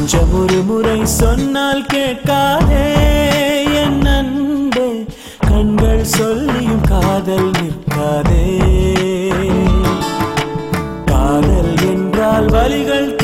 கொஞ்சம் ஒரு முறை சொன்னால் கேட்காதே என் அன்பே கண்கள் சொல்லியும் காதல் நிற்காதே காதல் என்றால் வலிகள்